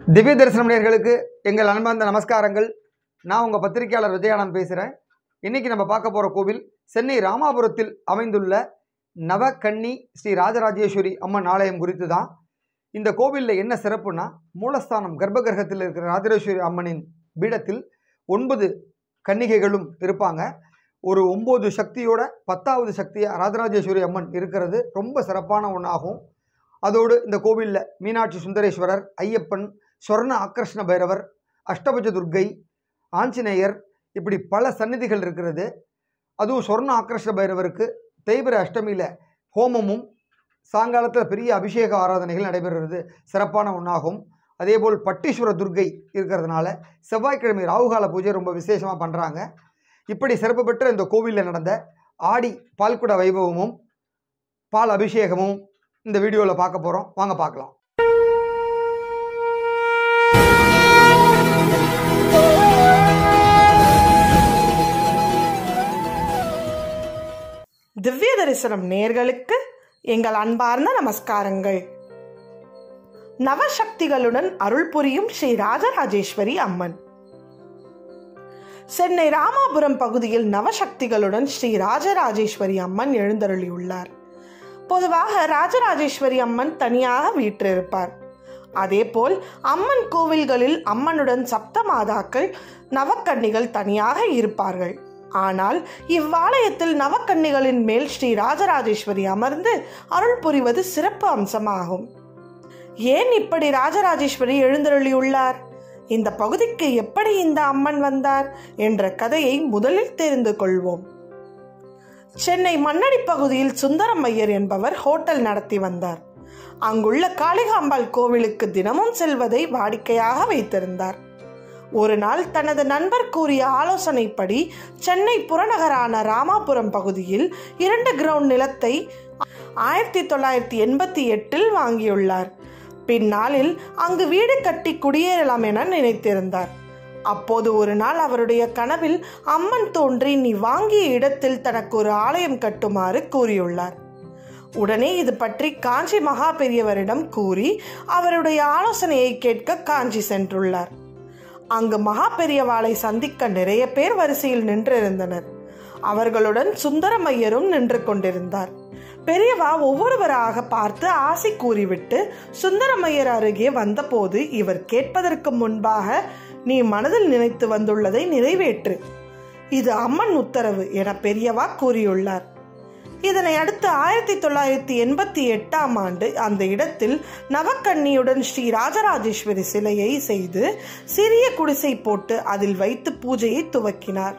திவ்ய தரிசனம் நேயர்களுக்கு எங்கள் அன்பார்ந்த நமஸ்காரங்கள் நான் உங்கள் பத்திரிகையாளர் விஜயானந்த் பேசுகிறேன் இன்றைக்கி நம்ம பார்க்க போகிற கோவில் சென்னை ராமாபுரத்தில் அமைந்துள்ள நவகன்னி ஸ்ரீ ராஜராஜேஸ்வரி அம்மன் ஆலயம் குறித்து தான் இந்த கோவிலில் என்ன சிறப்புனா மூலஸ்தானம் கர்ப்பகிரகத்தில் இருக்கிற ராஜராஜேஸ்வரி அம்மனின் பீடத்தில் ஒன்பது கன்னிகைகளும் இருப்பாங்க ஒரு ஒம்பது சக்தியோட பத்தாவது சக்தியாக ராஜராஜேஸ்வரி அம்மன் இருக்கிறது ரொம்ப சிறப்பான ஒன்றாகும் அதோடு இந்த கோவிலில் மீனாட்சி சுந்தரேஸ்வரர் ஐயப்பன் சொர்ண ஆக்கர்ஷ்ண பைரவர் அஷ்டபுஜ துர்க்கை ஆஞ்சநேயர் இப்படி பல சந்நிதிகள் இருக்கிறது அதுவும் சொர்ண ஆக்கர்ஷ்ண பைரவருக்கு தேய்பிர அஷ்டமியில் ஹோமமும் சாயங்காலத்தில் பெரிய அபிஷேக ஆராதனைகள் நடைபெறுகிறது சிறப்பான ஒன்றாகும் அதேபோல் பட்டீஸ்வர துர்க்கை இருக்கிறதுனால செவ்வாய்க்கிழமை ராகுகால பூஜை ரொம்ப விசேஷமாக பண்ணுறாங்க இப்படி சிறப்பு பெற்ற இந்த கோவிலில் நடந்த ஆடி பால்குட வைபவமும் பால் அபிஷேகமும் இந்த வீடியோவில் பார்க்க போகிறோம் வாங்க பார்க்கலாம் திவ்ய தரிசனம் நேர்களுக்கு எங்கள் அன்பார்ந்த நமஸ்காரங்கள் நவசக்திகளுடன் அருள் புரியும் ஸ்ரீ ராஜராஜேஸ்வரி அம்மன் சென்னை ராமாபுரம் பகுதியில் நவசக்திகளுடன் ஸ்ரீ ராஜராஜேஸ்வரி அம்மன் எழுந்தருளியுள்ளார் பொதுவாக ராஜராஜேஸ்வரி அம்மன் தனியாக வீற்றிருப்பார் அதேபோல் அம்மன் கோவில்களில் அம்மனுடன் சப்த மாதாக்கள் நவக்கன்னிகள் தனியாக இருப்பார்கள் ஆனால் இவ்வாலயத்தில் நவக்கன்னிகளின் மேல் ஸ்ரீ ராஜராஜேஸ்வரி அமர்ந்து அருள் புரிவது சிறப்பு அம்சமாகும் ஏன் இப்படி ராஜராஜேஸ்வரி எழுந்தருளியுள்ளார் இந்த பகுதிக்கு எப்படி இந்த அம்மன் வந்தார் என்ற கதையை முதலில் தெரிந்து கொள்வோம் சென்னை மண்ணடி பகுதியில் சுந்தரம் ஐயர் என்பவர் ஹோட்டல் நடத்தி வந்தார் அங்குள்ள காளிகாம்பாள் கோவிலுக்கு தினமும் செல்வதை வாடிக்கையாக வைத்திருந்தார் ஒரு நாள் தனது நண்பர் கூறிய ஆலோசனைப்படி சென்னை புறநகரான ராமாபுரம் பகுதியில் இரண்டு கிரவுண்ட் நிலத்தை ஆயிரத்தி தொள்ளாயிரத்தி எண்பத்தி எட்டில் வாங்கியுள்ளார் பின்னாளில் அங்கு வீடு கட்டி குடியேறலாம் என நினைத்திருந்தார் அப்போது ஒரு நாள் அவருடைய கனவில் அம்மன் தோன்றி நீ வாங்கிய இடத்தில் தனக்கு ஒரு ஆலயம் கட்டுமாறு கூறியுள்ளார் உடனே இது பற்றி காஞ்சி மகா பெரியவரிடம் கூறி அவருடைய ஆலோசனையை கேட்க காஞ்சி சென்றுள்ளார் அங்கு மகா பெரியவாளை சந்திக்க நிறைய பேர் வரிசையில் நின்றிருந்தனர் அவர்களுடன் சுந்தரமையரும் நின்று கொண்டிருந்தார் பெரியவா ஒவ்வொருவராக பார்த்து ஆசை கூறிவிட்டு சுந்தரமையர் அருகே வந்தபோது இவர் கேட்பதற்கு முன்பாக நீ மனதில் நினைத்து வந்துள்ளதை நிறைவேற்று இது அம்மன் உத்தரவு என பெரியவா கூறியுள்ளார் இதனை அடுத்து ஆயிரத்தி தொள்ளாயிரத்தி எண்பத்தி எட்டாம் ஆண்டு அந்த இடத்தில் நவக்கன்னியுடன் ஸ்ரீ ராஜராஜேஸ்வரி சிலையை செய்து சிறிய குடிசை போட்டு அதில் வைத்து பூஜையை துவக்கினார்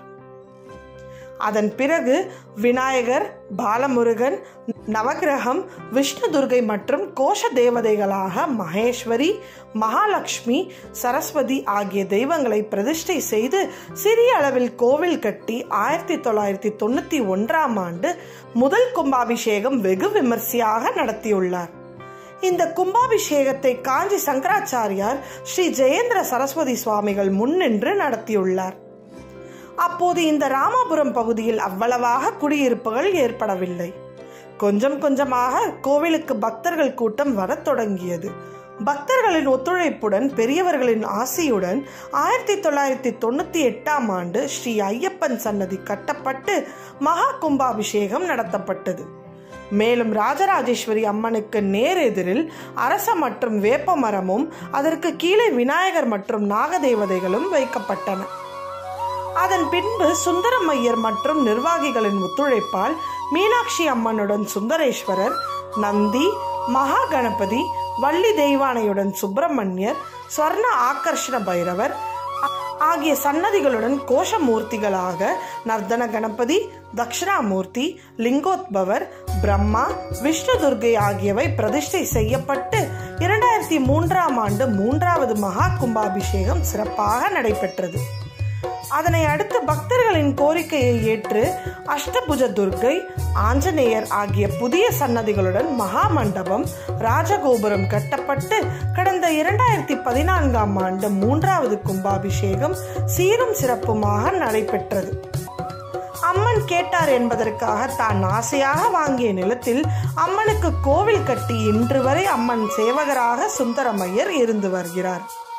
அதன் பிறகு விநாயகர் பாலமுருகன் நவகிரகம் விஷ்ணு துர்கை மற்றும் கோஷ தேவதைகளாக மகேஸ்வரி மகாலட்சுமி சரஸ்வதி ஆகிய தெய்வங்களை பிரதிஷ்டை செய்து சிறிய அளவில் கோவில் கட்டி ஆயிரத்தி தொள்ளாயிரத்தி தொண்ணூத்தி ஒன்றாம் ஆண்டு முதல் கும்பாபிஷேகம் வெகு விமர்சையாக நடத்தியுள்ளார் இந்த கும்பாபிஷேகத்தை காஞ்சி சங்கராச்சாரியார் ஸ்ரீ ஜெயேந்திர சரஸ்வதி சுவாமிகள் முன்னின்று நடத்தியுள்ளார் அப்போது இந்த ராமாபுரம் பகுதியில் அவ்வளவாக குடியிருப்புகள் ஏற்படவில்லை கொஞ்சம் கொஞ்சமாக கோவிலுக்கு பக்தர்கள் கூட்டம் வரத் தொடங்கியது பக்தர்களின் ஒத்துழைப்புடன் பெரியவர்களின் ஆசையுடன் ஆயிரத்தி தொள்ளாயிரத்தி தொண்ணூத்தி எட்டாம் ஆண்டு ஸ்ரீ ஐயப்பன் சன்னதி கட்டப்பட்டு மகா கும்பாபிஷேகம் நடத்தப்பட்டது மேலும் ராஜராஜேஸ்வரி அம்மனுக்கு நேர் எதிரில் அரச மற்றும் வேப்ப மரமும் அதற்கு கீழே விநாயகர் மற்றும் நாகதேவதைகளும் வைக்கப்பட்டன அதன் பின்பு சுந்தரம் ஐயர் மற்றும் நிர்வாகிகளின் ஒத்துழைப்பால் மீனாட்சி அம்மனுடன் சுந்தரேஸ்வரர் நந்தி மகா கணபதி வள்ளி தெய்வானையுடன் சுப்பிரமணியர் ஸ்வர்ண ஆக்கர்ஷண பைரவர் ஆகிய சன்னதிகளுடன் கோஷமூர்த்திகளாக நர்தன கணபதி தக்ஷணாமூர்த்தி லிங்கோத்பவர் பிரம்மா விஷ்ணு துர்கை ஆகியவை பிரதிஷ்டை செய்யப்பட்டு இரண்டாயிரத்தி மூன்றாம் ஆண்டு மூன்றாவது மகா கும்பாபிஷேகம் சிறப்பாக நடைபெற்றது அதனை அடுத்து பக்தர்களின் கோரிக்கையை ஏற்று அஷ்டபுஜ துர்க்கை ஆஞ்சநேயர் ஆகிய புதிய சன்னதிகளுடன் மகா மண்டபம் ராஜகோபுரம் கட்டப்பட்டு கடந்த இரண்டாயிரத்தி பதினான்காம் ஆண்டு மூன்றாவது கும்பாபிஷேகம் சீரும் சிறப்புமாக நடைபெற்றது அம்மன் கேட்டார் என்பதற்காக தான் ஆசையாக வாங்கிய நிலத்தில் அம்மனுக்கு கோவில் கட்டி இன்று வரை அம்மன் சேவகராக சுந்தரமையர் இருந்து வருகிறார்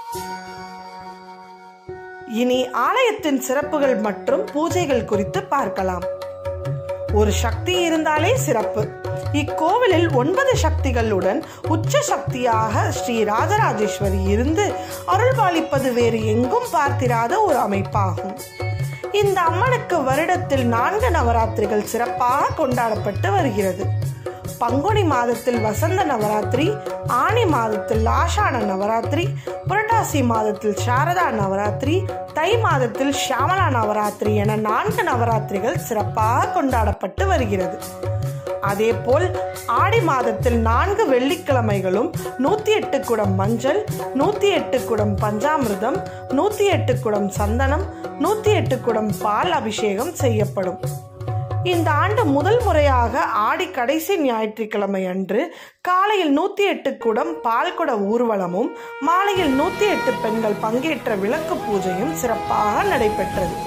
இனி ஆலயத்தின் சிறப்புகள் மற்றும் பூஜைகள் குறித்து பார்க்கலாம் ஒரு சக்தி இருந்தாலே சிறப்பு இக்கோவிலில் ஒன்பது சக்திகளுடன் உச்ச சக்தியாக ஸ்ரீ ராஜராஜேஸ்வரி இருந்து அருள்பாலிப்பது வேறு எங்கும் பார்த்திராத ஒரு அமைப்பாகும் இந்த அம்மனுக்கு வருடத்தில் நான்கு நவராத்திரிகள் சிறப்பாக கொண்டாடப்பட்டு வருகிறது பங்குனி மாதத்தில் வசந்த நவராத்திரி ஆனி மாதத்தில் ஆஷாட நவராத்திரி புரட்டாசி மாதத்தில் சாரதா நவராத்திரி தை மாதத்தில் ஷியாமலா நவராத்திரி என நான்கு நவராத்திரிகள் சிறப்பாக கொண்டாடப்பட்டு வருகிறது அதேபோல் ஆடி மாதத்தில் நான்கு வெள்ளிக்கிழமைகளும் நூற்றி எட்டு குடம் மஞ்சள் நூற்றி எட்டு குடம் பஞ்சாமிர்தம் நூற்றி எட்டு குடம் சந்தனம் நூற்றி எட்டு குடம் பால் அபிஷேகம் செய்யப்படும் இந்த ஆண்டு முதல் முறையாக ஆடி கடைசி ஞாயிற்றுக்கிழமை அன்று காலையில் நூற்றி எட்டு குடம் பால்குட ஊர்வலமும் மாலையில் நூற்றி எட்டு பெண்கள் பங்கேற்ற விளக்கு பூஜையும் சிறப்பாக நடைபெற்றது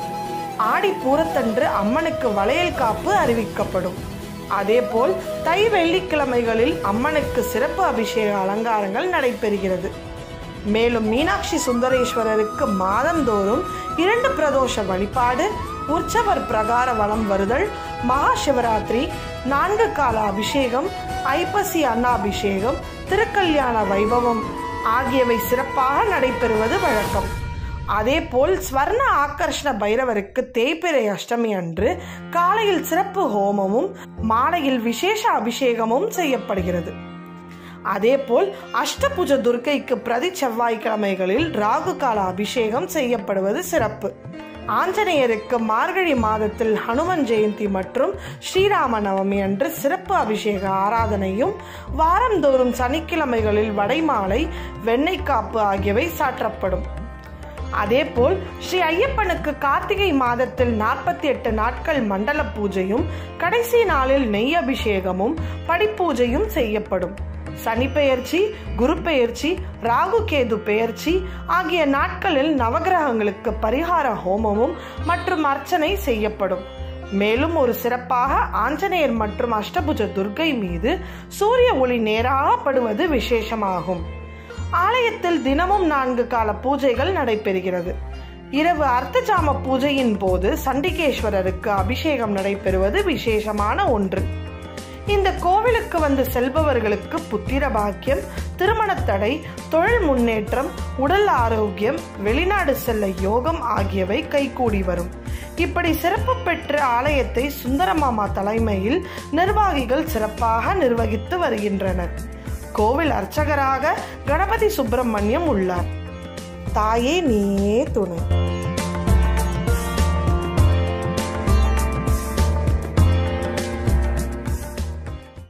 ஆடி பூரத்தன்று அம்மனுக்கு வளையல் காப்பு அறிவிக்கப்படும் அதேபோல் தை வெள்ளிக்கிழமைகளில் அம்மனுக்கு சிறப்பு அபிஷேக அலங்காரங்கள் நடைபெறுகிறது மேலும் மீனாட்சி சுந்தரேஸ்வரருக்கு மாதந்தோறும் இரண்டு பிரதோஷ வழிபாடு உற்சவர் பிரகார வலம் வருதல் மகா சிவராத்திரி நான்கு கால அபிஷேகம் ஐப்பசி அன்னாபிஷேகம் திருக்கல்யாண வைபவம் ஆகியவை சிறப்பாக நடைபெறுவது வழக்கம் அதேபோல் ஸ்வர்ண ஆக்கர்ஷண பைரவருக்கு தேய்பிறை அஷ்டமி அன்று காலையில் சிறப்பு ஹோமமும் மாலையில் விசேஷ அபிஷேகமும் செய்யப்படுகிறது அதேபோல் அஷ்டபுஜ துர்க்கைக்கு பிரதி செவ்வாய்க்கிழமைகளில் ராகு கால அபிஷேகம் செய்யப்படுவது சிறப்பு ஆஞ்சநேயருக்கு மார்கழி மாதத்தில் ஹனுமன் ஜெயந்தி மற்றும் ஸ்ரீராம நவமி அன்று சிறப்பு அபிஷேக ஆராதனையும் வாரந்தோறும் சனிக்கிழமைகளில் வடைமாலை வெண்ணெய் காப்பு ஆகியவை சாற்றப்படும் அதேபோல் ஸ்ரீ ஐயப்பனுக்கு கார்த்திகை மாதத்தில் நாற்பத்தி எட்டு நாட்கள் மண்டல பூஜையும் கடைசி நாளில் நெய் அபிஷேகமும் படிப்பூஜையும் செய்யப்படும் சனி பெயர்ச்சி குரு பெயர்ச்சி ராகு கேது பெயர்ச்சி ஆகிய நாட்களில் நவகிரகங்களுக்கு பரிகார ஹோமமும் மற்றும் அர்ச்சனை செய்யப்படும் மேலும் ஒரு சிறப்பாக ஆஞ்சநேயர் மற்றும் அஷ்டபுஜ துர்க்கை மீது சூரிய ஒளி நேராக படுவது விசேஷமாகும் ஆலயத்தில் தினமும் நான்கு கால பூஜைகள் நடைபெறுகிறது இரவு அர்த்தஜாம பூஜையின் போது சண்டிகேஸ்வரருக்கு அபிஷேகம் நடைபெறுவது விசேஷமான ஒன்று இந்த கோவிலுக்கு வந்து செல்பவர்களுக்கு புத்திர பாக்கியம் திருமணத்தடை தொழில் முன்னேற்றம் உடல் ஆரோக்கியம் வெளிநாடு செல்ல யோகம் ஆகியவை கைகூடி வரும் இப்படி சிறப்பு பெற்ற ஆலயத்தை சுந்தரமாமா தலைமையில் நிர்வாகிகள் சிறப்பாக நிர்வகித்து வருகின்றனர் கோவில் அர்ச்சகராக கணபதி சுப்பிரமணியம் உள்ளார் தாயே நீயே துணை